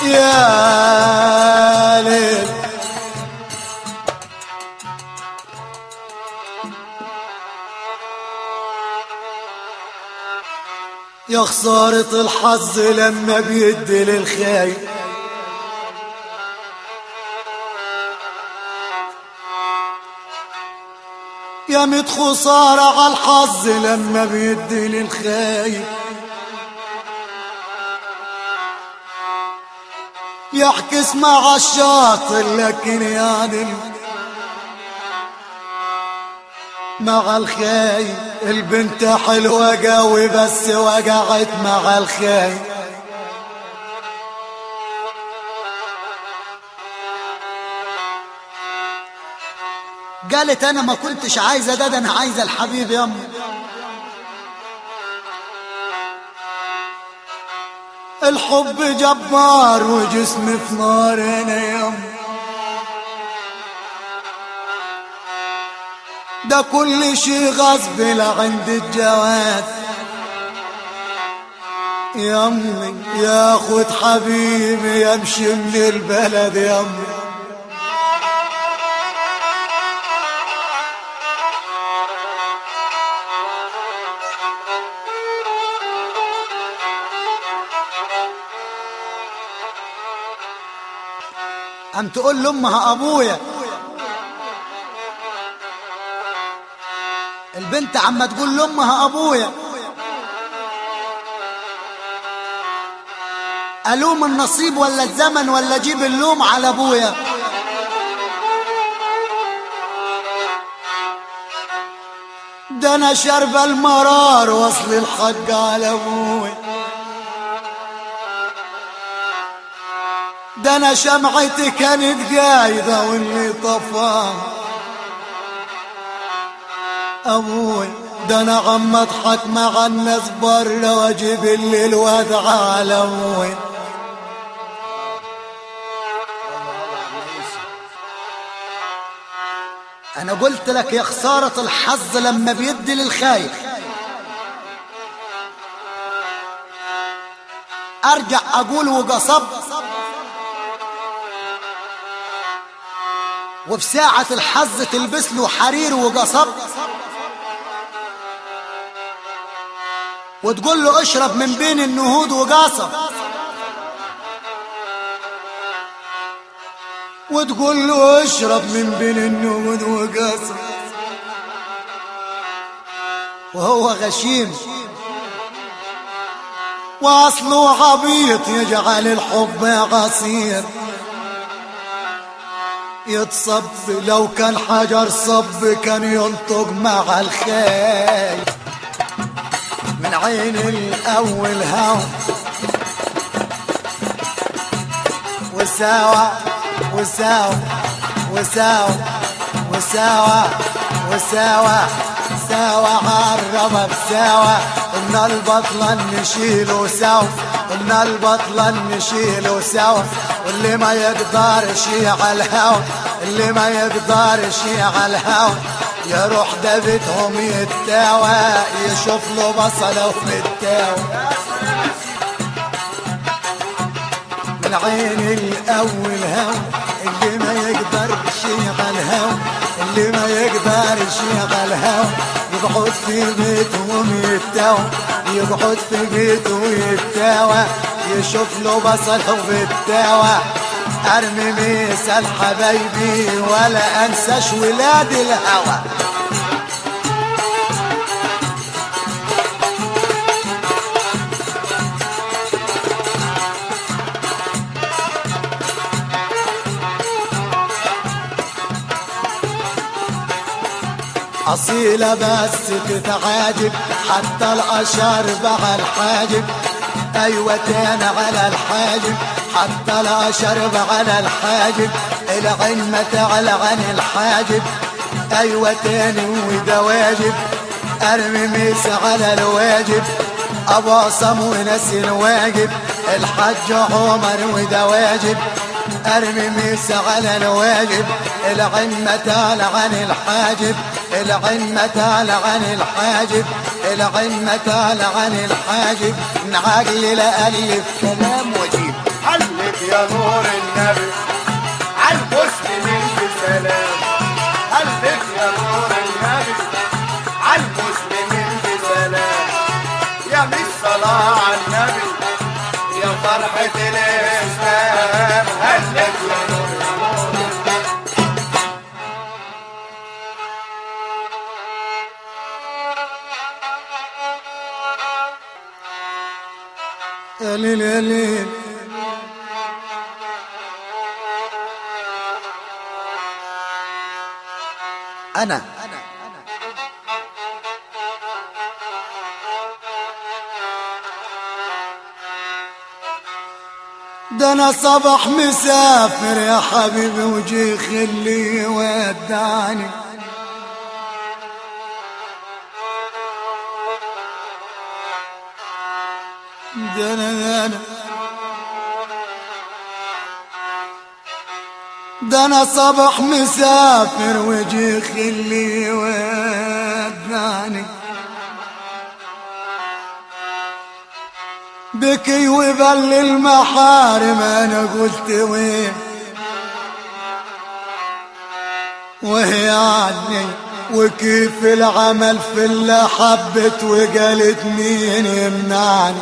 يا ليل يا خسارة الحظ لما بيدي للخايب يا ميت خسارة على الحظ لما بيدي للخايب يحكس مع الشاطر لكن يعني مع الخايب البنت حلوة قوي بس وقعت مع الخايب قالت انا ما كنتش عايزه ده, ده انا عايزه الحبيب يا امي الحب جبار وجسمي في نار انا يا امي ده كل شي غصب لعند الجواز يا امي ياخد حبيبي يمشي من البلد يا امي قام تقول لامها ابويا البنت عم تقول لامها ابويا الوم النصيب ولا الزمن ولا اجيب اللوم على ابويا ده انا شرب المرار وصل الحق على ابويا ده انا شمعتي كانت قايدة واللي طفاها ابوي ده انا عم اضحك مع الناس برا واجيب اللي الوضع على ابوي انا قلت لك يا خسارة الحظ لما بيدي للخايف ارجع اقول وقصب وفي ساعة الحظ تلبس له حرير وقصب وتقول له اشرب من بين النهود وقاصب وتقول له اشرب من بين النهود وقاصب وهو غشيم واصله عبيط يجعل الحب عصير يتصب لو كان حجر صب كان ينطق مع الخيل من عين الاول هاو وساوى وساوى وساوى وساوى وساوى ساوى عرب بساوى قلنا البطلة نشيله سوا قلنا البطلة نشيله سوا واللي ما يقدرش على الهوا اللي ما يقدرش على الهوا يروح ده بيتهم يتاوى يشوف له بصله في التاوى من عين الاول هوا اللي ما يقدرش على الهوا اللي ما يقدرش على الهوا يقعد في بيتهم يتاوى يقعد في بيته يتاوى يشوف له بصله في التاوى ارمي مثال حبايبي ولا انساش ولاد الهوى أصيلة بس تتعاجب حتى الأشار بقى الحاجب أيوة تاني على الحاجب حتى الأشر على الحاجب العين ما تعلى عن الحاجب أيوة تاني وده واجب أرمي ميس على الواجب أبو صمو ناس الواجب الحج عمر وده واجب ارمي ميس على الواجب العمة تعلى عن الحاجب العمة تعلى عن الحاجب العمة تعلى عن الحاجب نعقل لألف كلام وجيب علق يا نور النبي عالمسلمين بسلام قلبك يا نور النبي عالمسلمين بسلام يا مش صلاة على النبي يا فرحة الإسلام هلك يا نور النور يا ليل يا ليل أنا ده أنا صبح مسافر يا حبيبي وجي خلي ودعني ده أنا ده أنا ده انا صبح مسافر وجي خلي وداني بكي وبل المحارم انا قلت وين وهي عني وكيف العمل في اللي حبت وقالت مين يمنعني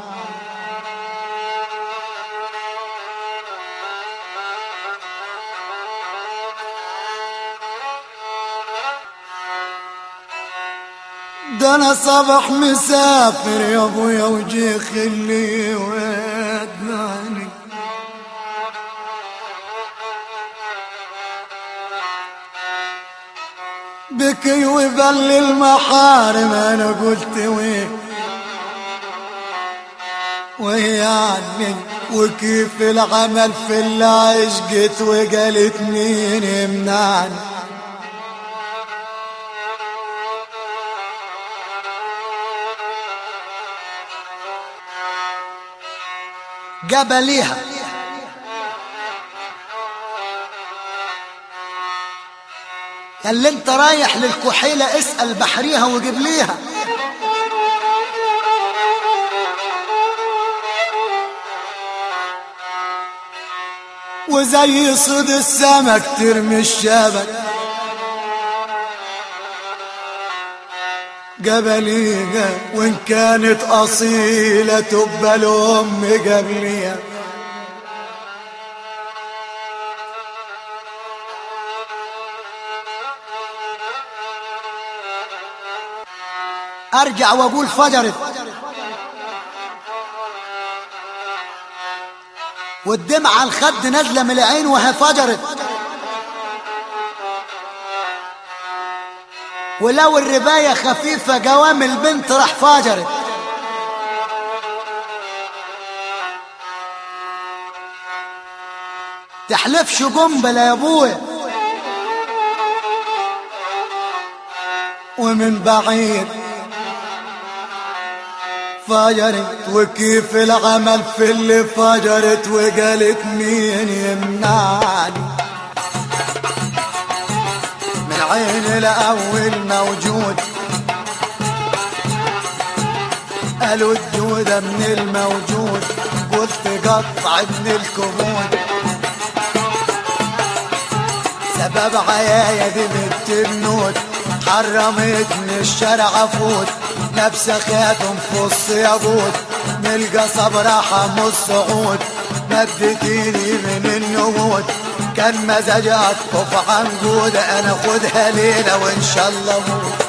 ده انا صبح مسافر يا ابويا وجي خلي ودناني بكي وبل المحارم انا قلت وين وهي عني وكيف العمل في اللي عشقت وقالت مين يمنعني جبليها يا اللي انت رايح للكحيلة اسأل بحريها وجيب ليها وزي صيد السمك ترمي الشبك قبليها وان كانت اصيلة تبقى الام قبليها ارجع واقول فجرت والدمعة على الخد نازلة من العين وهي فجرت ولو الرباية خفيفة جوام البنت راح فجرت تحلفش جنبلة يا ابويا ومن بعيد فجرت وكيف العمل في اللي فجرت وقالت مين يمنعني من عين الاول موجود قالوا الجودة من الموجود قلت قطع من الكبود سبب عيايا دي بنت النود حرمتني الشرع افوت نفس خاتم فص يبوت نلقى صبر حم الصعود مدت ايدي من النهود كان مزاج اطف عن جود انا خدها ليلة وان شاء الله موت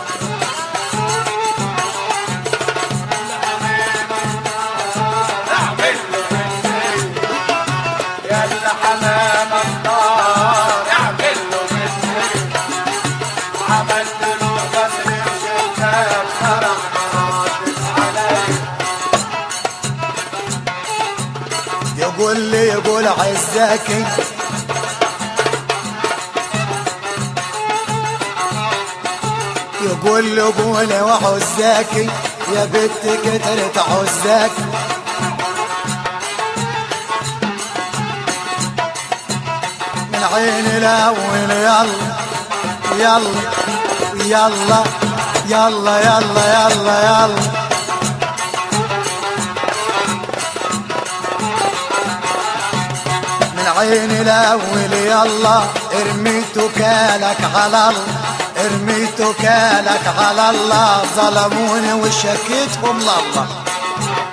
اعمل له بالليل يا اللي حمام النار اعمل له بالليل عملت له غسل الشتاب فرح مراتب علي يقول لي يقول عزاكي يقول لي قولي وحزاكي يا بنت كترت عزاكي من عين الاول يلا يلا يلا يلا يلا يلا يلا العين الاول يلا ارميت كالك على الله ارميت كالك على الله ظلموني وشكيتهم لله